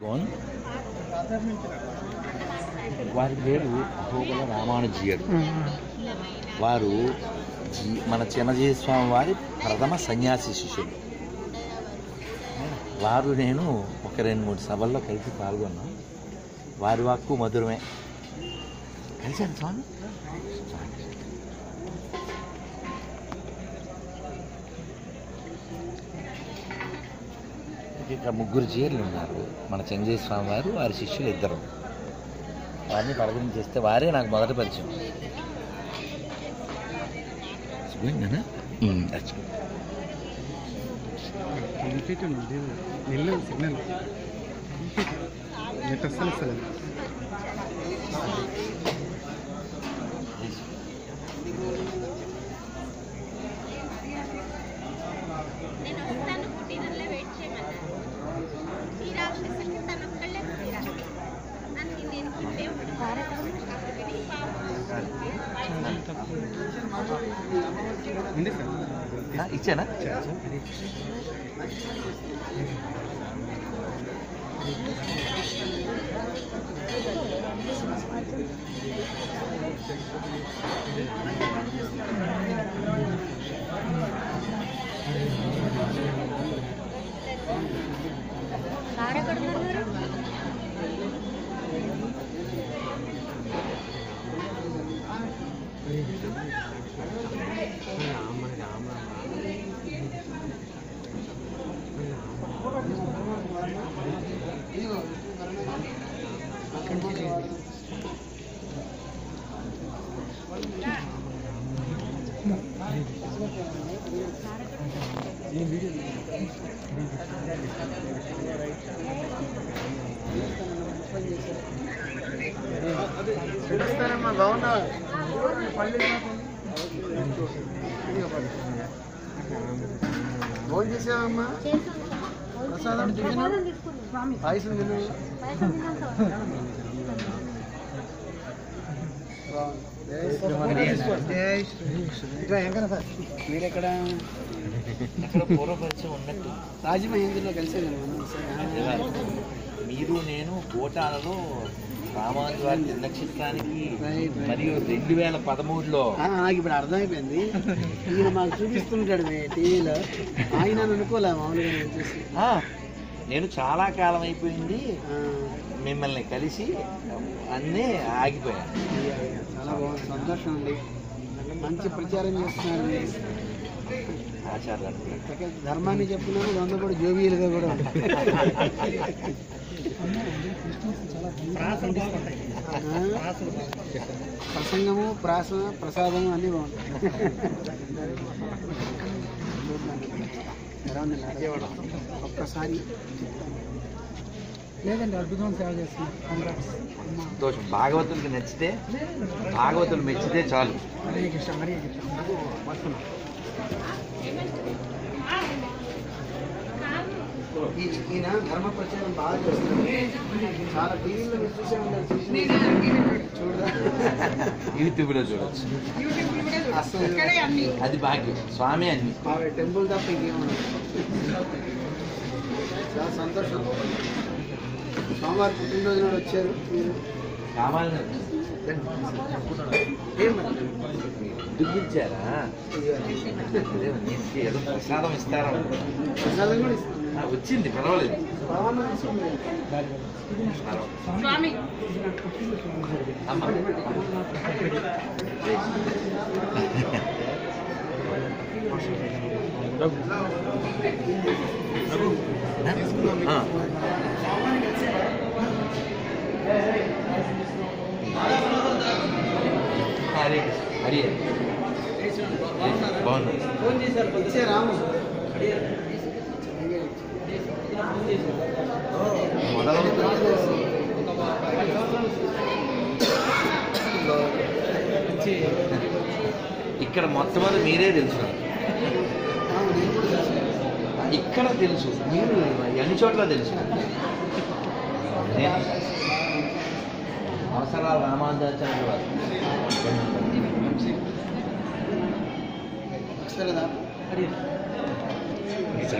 Gonna వారి పేరు అహోబల రామానుజీయుడు వారు జీ- మన చిన్నజీవి స్వామి వారి ప్రథమ సన్యాసి శిష్యుడు వారు నేను ఒక రెండు మూడు సభల్లో కలిసి పాల్గొన్నాం వారి వాక్కు మధురమే కలిశాను స్వామి ఇక్కడ ముగ్గురు చీరలు ఉన్నారు మన చంద్రజీ స్వామి వారు వారి శిష్యులు ఇద్దరు వారిని పలకరించేస్తే వారే నాకు మొదటి పరిచయం పోయిందనా that's good. కంప్లీట్ ఉంది నిల్లు సిగ్నల్ నెట్ అస్సలు అసలు నేను వస్తాను పుట్టినల్లే వెయిట్ చేయమన్నాను తీరా వచ్చేసరికి తను ఒక్కళ్ళే తీరా అని నేను పుట్టే కాబట్టి ఉంది సార్ ఆ, ఇచ్చానా సార్ ఎక్కడ ఉన్నారు చూపిస్తారమ్మా బాగున్నా ఫోన్ చేసావమ్మా ప్రసాదం టిఫిన్ పాయసం తిను ఇంకా ఏం కదా సార్ మీరు ఎక్కడ అక్కడ పూర్వ పరిచయం ఉన్నట్టు రాజమహేంద్రలో కలిసే నిజమే. మీరు నేను కోటాలలో రామాను వారి నక్షత్రానికి Right, right. మరియు రెండు వేల పదమూడులో నాకు ఇప్పుడు అర్థమైపోయింది ఈయన మాకు చూపిస్తుంటాడు మే టీవీలో ఆయన అని అనుకోలే మామూలుగా నేను చూసి ఆ, నేను చాలా కాలం అయిపోయింది ఆ, మిమ్మల్ని కలిసి అన్నీ ఆగిపోయాను అయ్యా, అయ్యా, చాలా బాగుంది సంతోషం అండి మంచి ప్రచారం చేస్తున్నారు మీరు. ఆచారాలు అనుకున్నాను. చక్కగా ధర్మాన్ని చెప్తున్నాను దాంతో కూడా జోబియలుగా కూడా ఉంది. ఆ? ప్రసంగము ప్రాస ప్రసాదము అన్నీ బాగుంటాయి ఎలా ఉంది నాన్న? ఒక్కసారి లేదండి అద్భుతం సేవ చేస్తున్నాం కాంగ్రాట్స్ సంతోషం భాగవతులకి నచ్చితే భాగవతులు మెచ్చితే చాలు హరే కృష్ణ హరే కృష్ణ ఈ- ఈయన ధర్మ ప్రచారం బాగా చేస్తున్నాడు చాలా టీవీలో మీరు చూసే ఉంటారు చూడదా యూట్యూబ్లో చూడొచ్చు అసలు అది భాగ్యం స్వామి అన్ని ఆవిడ టెంపుల్ తప్ప ఇంకేమన్నా చాలా సంతోషం సోమవారం పుట్టినరోజు నాడు వచ్చారు మీరు కావాలని ఏం మరి? దుగ్గిచ్చారా ఇయ్యాలి. అదే నీకు ఏదో ప్రసాదం ఇస్తారా ప్రసాదం కూడా ఇస్తాం ఆ, వచ్చింది పర్వాలేదు బాగా తీసుకోండి. స్వామి అమ్మ ఆ. హరే హరి బాగున్నా ఇచ్చే రాము ఇక్కడ మొత్తం అంతా మీరే తెలుసు నాకు. రాము, నేను కూడా తెలుసు. ఇక్కడ తెలుసు మీరు అన్ని చోట్ల తెలుసు నేను అవసరాలు రామాంజాచార్య వారు ఒకసారి రా.